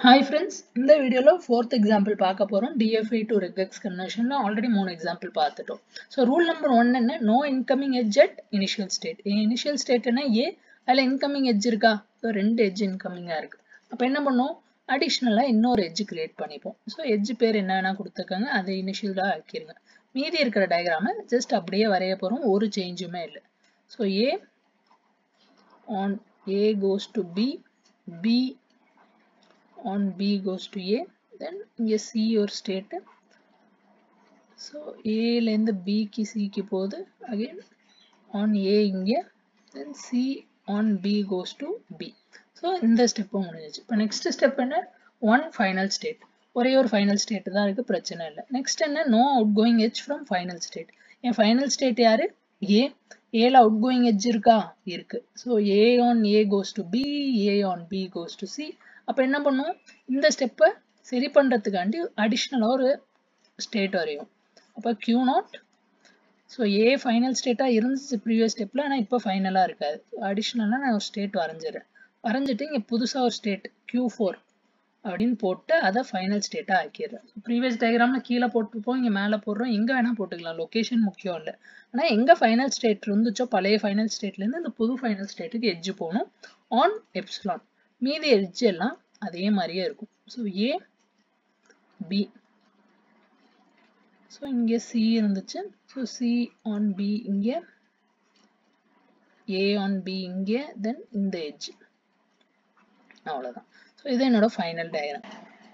hi friends இந்த வீடியோவில் fourth example பார்க்க போகிறோம் டிஎஃப்ஐ டு ரெக்எக்ஸ் கன்வர்ஷனில் ஆல்ரெடி மூணு எக்ஸாம்பிள் பார்த்துட்டோம் ஸோ ரூல் நம்பர் ஒன் என்ன no incoming edge at initial state initial state என்ன ஏ அதில் இன்கமிங் எட்ஜ் இருக்கா ஸோ ரெண்டு எட்ஜ் இன்கமிங்காக இருக்குது அப்போ என்ன பண்ணுவோம் அடிஷ்னலாக இன்னொரு எட்ஜ் கிரியேட் பண்ணிப்போம் ஸோ எட்ஜ் பேர் என்ன வேணால் கொடுத்துருக்காங்க அதை இனிஷியலாக ஆக்கிருங்க மீதி இருக்கிற டயக்ராமை ஜஸ்ட் அப்படியே வரைய போகிறோம் ஒரு சேஞ்சுமே இல்லை so A on A goes to B B on B goes to A then இங்கே C ஒரு ஸ்டேட்டு ஸோ ஏலேருந்து பிக்கு சிக்கு போகுது அகெயின் ஆன் ஏ இங்கே then C on B goes to B so இந்த ஸ்டெப்பும் முடிஞ்சிச்சு இப்போ நெக்ஸ்ட் ஸ்டெப் என்ன ஒன் ஃபைனல் ஸ்டேட் ஒரே ஒரு ஃபைனல் ஸ்டேட் தான் இருக்குது பிரச்சனை இல்லை நெக்ஸ்ட் என்ன no outgoing edge from final state என் ஃபைனல் ஸ்டேட் யாரு ஏ ஏல அவுட் கோயிங் எட்ஜ் இருக்கா இருக்கு so A on A goes to B A on B goes to C அப்போ என்ன பண்ணுவோம் இந்த ஸ்டெப்பை சரி பண்ணுறதுக்காண்டி அடிஷ்னலாக ஒரு ஸ்டேட் வரையும் அப்போ Q naught so A final ஸ்டேட்டாக இருந்துச்சு ப்ரீவியஸ் ஸ்டெப்பில் ஆனால் இப்போ ஃபைனலாக இருக்காது அடிஷ்னலாக நான் ஒரு ஸ்டேட் வரைஞ்சிடுறேன் வரைஞ்சிட்டு இங்கே புதுசாக ஒரு ஸ்டேட் கியூ ஃபோர் அப்படின்னு போட்டு அதை ஃபைனல் ஸ்டேட்டாக ஆக்கிடுறேன் ப்ரீவியஸ் டயக்ராமில் கீழே போட்டுருப்போம் இங்கே மேலே போடுறோம் எங்கே வேணால் போட்டுக்கலாம் லொக்கேஷன் முக்கியம் இல்லை ஆனால் எங்கே ஃபைனல் ஸ்டேட் இருந்துச்சோ பழைய ஃபைனல் ஸ்டேட்லேருந்து இந்த புது ஃபைனல் ஸ்டேட்டுக்கு எட்ஜு போகணும் ஆன் எப்சிலான் மீதி எட்ஜ் எல்லாம் அதே மாதிரியே இருக்கும் ஸோ ஏ பி ஸோ இங்கே சி இருந்துச்சு ஸோ சி ஆன் பி இங்கே ஏ ஆன் பி இங்கே தென் இந்த எட்ஜ் அவ்வளோதான் ஸோ இது என்னோட ஃபைனல் டயக்ராம்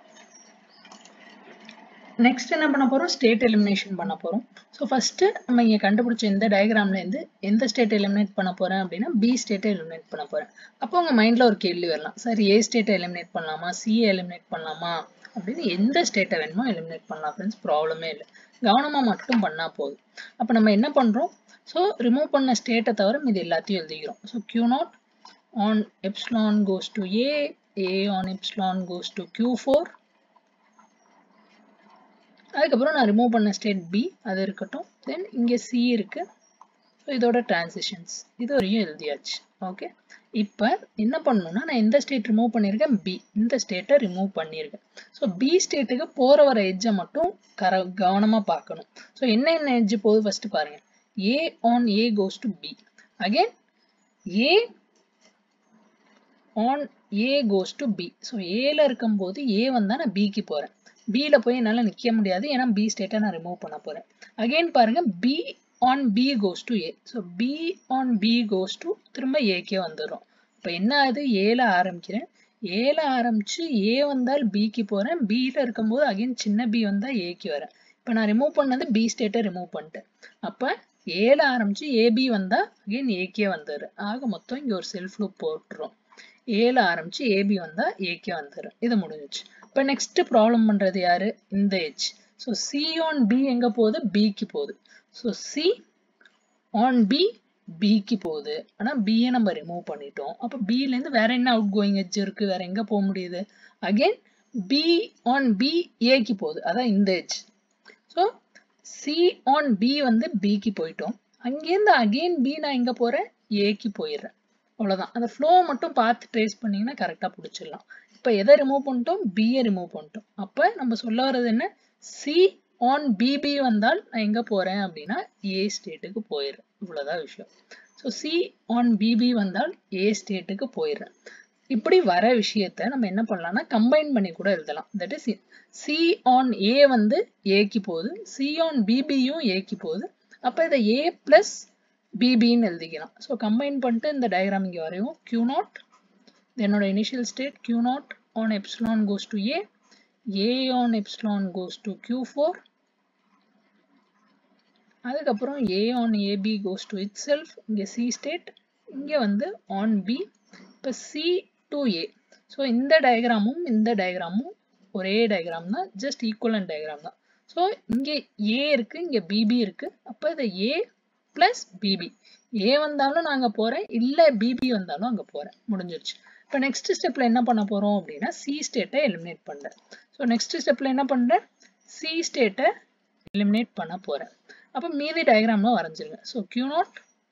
நெக்ஸ்ட் என்ன பண்ண போகிறோம் ஸ்டேட் எலிமினேஷன் பண்ண போகிறோம் ஸோ ஃபஸ்ட்டு நம்ம இங்கே கண்டுபிடிச்ச இந்த டயக்ராம்லேருந்து எந்த ஸ்டேட் எலிமினேட் பண்ண போகிறேன் அப்படின்னா பி ஸ்டேட்டை எலிமினேட் பண்ண போகிறேன் அப்போ உங்கள் மைண்டில் ஒரு கேள்வி வரலாம் சார் ஏ ஸ்டேட்டை எலிமினேட் பண்ணலாமா சிஏ எலிமினேட் பண்ணலாமா அப்படின்னு எந்த ஸ்டேட்டை வேணுமோ எலிமினேட் பண்ணலாம் ஃப்ரெண்ட்ஸ் ப்ராப்ளமே இல்லை கவனமாக மட்டும் பண்ணால் போதும் அப்போ நம்ம என்ன பண்ணுறோம் ஸோ ரிமூவ் பண்ண ஸ்டேட்டை தவிர இது எல்லாத்தையும் எழுதிக்கிறோம் so Q naught on epsilon goes to A A on epsilon goes to Q four அதுக்கப்புறம் நான் ரிமூவ் பண்ண ஸ்டேட் பி அது இருக்கட்டும் தென் இங்கே சி இருக்கு ஸோ இதோட டிரான்சிஷன்ஸ் இது வரையும் எழுதியாச்சு ஓகே இப்போ என்ன பண்ணணும்னா நான் எந்த ஸ்டேட் ரிமூவ் பண்ணியிருக்கேன் பி இந்த ஸ்டேட்டை ரிமூவ் பண்ணியிருக்கேன் ஸோ பி ஸ்டேட்டுக்கு போகிற வர எட்ஜை மட்டும் கர கவனமாக பார்க்கணும் ஸோ என்ன என்ன எட்ஜ் போகுது ஃபஸ்ட்டு பாருங்கள் A on A goes to B again A on A goes to B so ஏல இருக்கும்போது ஏ வந்தால் நான் பிக்கு போகிறேன் பியில் போய் என்னால் நிற்க முடியாது ஏன்னா பி ஸ்டேட்டை நான் ரிமூவ் பண்ண போகிறேன் அகெயின் பாருங்கள் B on B goes to A so B on B goes to திரும்ப ஏக்கே வந்துடும் இப்போ என்ன ஆகுது ஏல ஆரம்பிக்கிறேன் ஏல ஆரம்பித்து ஏ வந்தால் பிக்கு போகிறேன் பியில் இருக்கும்போது அகெயின் சின்ன பி வந்தால் ஏக்கு வரேன் இப்போ நான் ரிமூவ் பண்ணது பி ஸ்டேட்டை ரிமூவ் பண்ணிட்டேன் அப்போ ஏல ஆரம்பித்து ஏபி வந்தால் அகெயின் ஏகே வந்துடுறேன் ஆக மொத்தம் இங்கே ஒரு செல்ஃப் லூப் போட்டுரும் ஏல ஆரம்பித்து ஏபி வந்தால் ஏகே வந்துடும் இது முடிஞ்சிச்சு இப்போ நெக்ஸ்ட் ப்ராப்ளம் பண்ணுறது யாரு இந்த edge so C on B எங்கே போகுது பிக்கு போகுது ஸோ சி ஆன் பி பிக்கு போகுது ஆனால் பியை நம்ம ரிமூவ் பண்ணிட்டோம் அப்போ பிலேருந்து வேற என்ன அவுட் கோயிங் எட்ஜ் இருக்கு வேற எங்கே போக முடியுது அகெயின் பி ஆன் பி ஏக்கு போகுது அதான் இந்த edge so C on B வந்து பிக்கு போயிட்டோம் அங்கேருந்து அகெயின் பி நான் எங்கே போகிறேன் ஏக்கு போயிடுறேன் அவ்வளோதான் அந்த ஃப்ளோ மட்டும் பார்த்து ட்ரேஸ் பண்ணிங்கன்னா கரெக்டாக பிடிச்சிடலாம் இப்போ எதை ரிமூவ் பண்ணிட்டோம் பியை ரிமூவ் பண்ணிட்டோம் அப்போ நம்ம சொல்ல வர்றது என்ன சி ஆன் பிபி வந்தால் நான் எங்கே போகிறேன் அப்படின்னா ஏ ஸ்டேட்டுக்கு போயிடுறேன் இவ்வளோதான் விஷயம் ஸோ சி ஆன் பிபி வந்தால் ஏ ஸ்டேட்டுக்கு போயிடுறேன் இப்படி வர விஷயத்த நம்ம என்ன பண்ணலாம்னா கம்பைன் பண்ணி கூட எழுதலாம் that is C on A வந்து ஏக்கு போகுது சி ஆன் பிபியும் ஏக்கு போகுது அப்போ இதை ஏ ப்ளஸ் பிபின்னு எழுதிக்கலாம் ஸோ கம்பைன் பண்ணிட்டு இந்த டயக்ராம் இங்கே வரையும் கியூ நாட் என்னோட initial state q naught on epsilon goes to A A on epsilon goes to Q four அதுக்கப்புறம் A on AB goes to itself இங்கே சி ஸ்டேட் இங்கே வந்து ஆன் பி இப்போ சி டு ஏ ஸோ இந்த டயக்ராமும் இந்த டயக்ராமும் ஒரே டயக்ராம் தான் ஜஸ்ட் ஈக்குவலன் டயக்ராம் தான் ஸோ இங்கே ஏ இருக்குது இங்கே பிபி இருக்குது அப்போ இதை ஏ ப்ளஸ் பிபி ஏ வந்தாலும் நான் அங்கே போகிறேன் இல்லை பிபி வந்தாலும் அங்கே போகிறேன் முடிஞ்சிருச்சு இப்போ நெக்ஸ்ட் ஸ்டெப்பில் என்ன பண்ண போகிறோம் அப்படின்னா சி ஸ்டேட்டை எலிமினேட் பண்ணுறேன் ஸோ நெக்ஸ்ட் ஸ்டெப்பில் என்ன பண்ணுறேன் சி ஸ்டேட்டை எலிமினேட் பண்ண போகிறேன் அப்போ மீதி டயக்ராமில் வரைஞ்சிருங்க ஸோ கியூ நாட்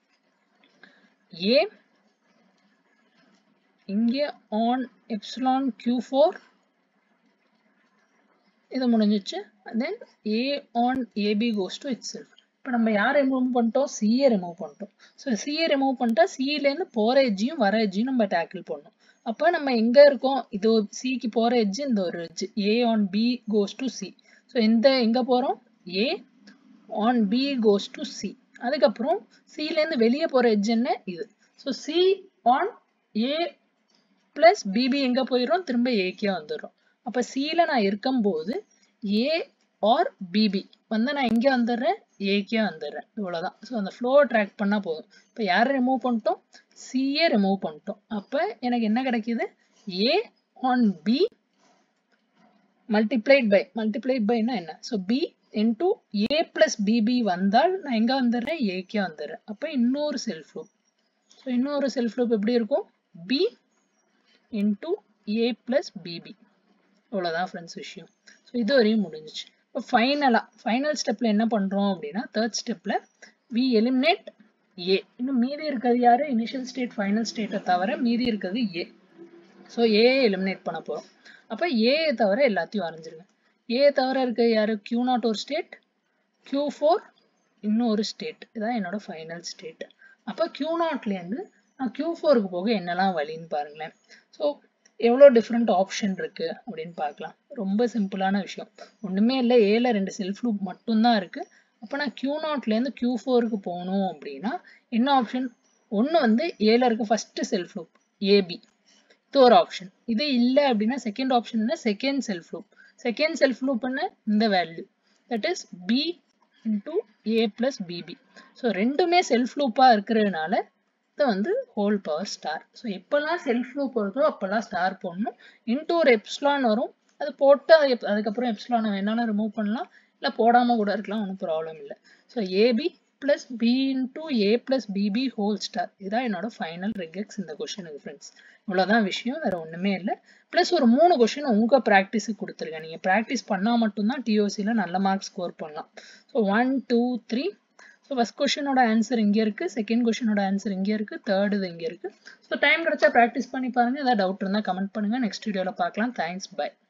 ஏ இங்கே ஆன் எப்சிலான் கியூ ஃபோர் இது முடிஞ்சிச்சு then a on AB goes to itself இப்போ நம்ம யாரை ரிமூவ் பண்ணிட்டோம் சிஏ ரிமூவ் பண்ணிட்டோம் ஸோ சிஏ ரிமூவ் பண்ணிட்டா சியிலேருந்து போகிற எஜ்ஜையும் வர எஜ்ஜையும் நம்ம டேக்கிள் பண்ணணும் அப்போ நம்ம எங்கே இருக்கோம் இது சிக்கு போகிற எஜ்ஜு இந்த ஒரு edge a on B goes to c so இந்த எங்கே போகிறோம் a on B goes to c அதுக்கப்புறம் சிலேருந்து வெளியே போகிற எஜ் என்ன இது so C on a plus bb எங்கே போயிடும் திரும்ப ஏக்கே வந்துடும் அப்போ சியில் நான் இருக்கும்போது ஏ ஆர் பிபி வந்து நான் எங்கே வந்துடுறேன் ஏக்கே வந்துடுறேன் இவ்வளோதான் ஸோ அந்த ஃப்ளோ ட்ராக் பண்ணால் போதும் இப்போ யாரை ரிமூவ் பண்ணிட்டோம் சிஏ ரிமூவ் பண்ணிட்டோம் அப்போ எனக்கு என்ன கிடைக்கிது a on b multiplied by multiplied பைனா என்ன so b into a plus bb வந்தால் நான் எங்கே வந்துடுறேன் ஏக்கே வந்துடுறேன் அப்போ இன்னொரு செல்ஃப் லூப் ஸோ இன்னொரு செல்ஃப் லூப் எப்படி இருக்கும் b into a plus bb இவ்வளோதான் ஃப்ரெண்ட்ஸ் விஷயம் ஸோ இது வரையும் முடிஞ்சிச்சு இப்போ ஃபைனலாக ஃபைனல் ஸ்டெப்பில் என்ன பண்ணுறோம் அப்படின்னா தேர்ட் ஸ்டெப்பில் வி எலிமினேட் ஏ இன்னும் மீதி இருக்கிறது யார் இனிஷியல் ஸ்டேட் ஃபைனல் ஸ்டேட்டை தவிர மீதி இருக்கிறது ஏ ஸோ ஏ எலிமினேட் பண்ண போகிறோம் அப்போ ஏயை தவிர எல்லாத்தையும் வரைஞ்சிருங்க ஏ தவிர இருக்க யார் கியூ நாட் ஒரு ஸ்டேட் கியூ ஃபோர் இன்னும் ஒரு ஸ்டேட் இதான் என்னோட ஃபைனல் ஸ்டேட் அப்போ கியூ நாட்லேருந்து நான் கியூ ஃபோருக்கு போக என்னெல்லாம் வழின்னு பாருங்களேன் ஸோ எவ்வளோ டிஃப்ரெண்ட் ஆப்ஷன் இருக்குது அப்படின்னு பார்க்கலாம் ரொம்ப சிம்பிளான விஷயம் ஒன்றுமே இல்லை ஏல ரெண்டு செல்ஃப் லூப் மட்டும்தான் இருக்குது அப்போ நான் கியூ நாட்லேருந்து கியூ ஃபோருக்கு போகணும் அப்படின்னா என்ன ஆப்ஷன் ஒன்று வந்து ஏல இருக்க ஃபஸ்ட்டு செல்ஃப் லூப் ஏபி இது ஒரு ஆப்ஷன் இது இல்லை அப்படின்னா செகண்ட் ஆப்ஷன் என்ன second self loop second self loop என்ன இந்த value that is b into a plus bb so ரெண்டுமே செல்ஃப் லூப்பாக இருக்கிறதுனால இதை வந்து ஹோல் பவர் ஸ்டார் ஸோ எப்போல்லாம் செல்ஃப் லூப் வருதோ அப்போல்லாம் ஸ்டார் போடணும் இன்டூ ஒரு எப்ஸ்லான் வரும் அது போட்டு அது எப்- அதுக்கப்புறம் எப்ஸ்லானை வேணாலும் ரிமூவ் பண்ணலாம் இல்லை போடாமல் கூட இருக்கலாம் ஒன்றும் ப்ராப்ளம் இல்லை so ab plus b into a plus bb whole star இதான் என்னோட ஃபைனல் ரிகெக்ஸ் இந்த கொஷனுக்கு ஃப்ரெண்ட்ஸ் இவ்வளோதான் விஷயம் வேறு ஒன்றுமே இல்லை ப்ளஸ் ஒரு மூணு கொஷின் உங்கள் ப்ராக்டிஸுக்கு கொடுத்துருக்கேன் நீங்கள் ப்ராக்டிஸ் பண்ணால் மட்டும்தான் டிஓசியில் நல்ல மார்க் ஸ்கோர் பண்ணலாம் so one two three so first கொஷினோட ஆன்சர் இங்கே இருக்குது செகண்ட் கொஷினோட ஆன்சர் இங்கே இருக்குது தேர்ட் இது இங்கே இருக்குது ஸோ டைம் கிடைச்சா ப்ராக்டிஸ் பண்ணி பாருங்கள் ஏதாவது டவுட் இருந்தால் கமெண்ட் பண்ணுங்கள் நெக்ஸ்ட் வீடியோவில் பார்க்கலாம் தேங்க்ஸ் பை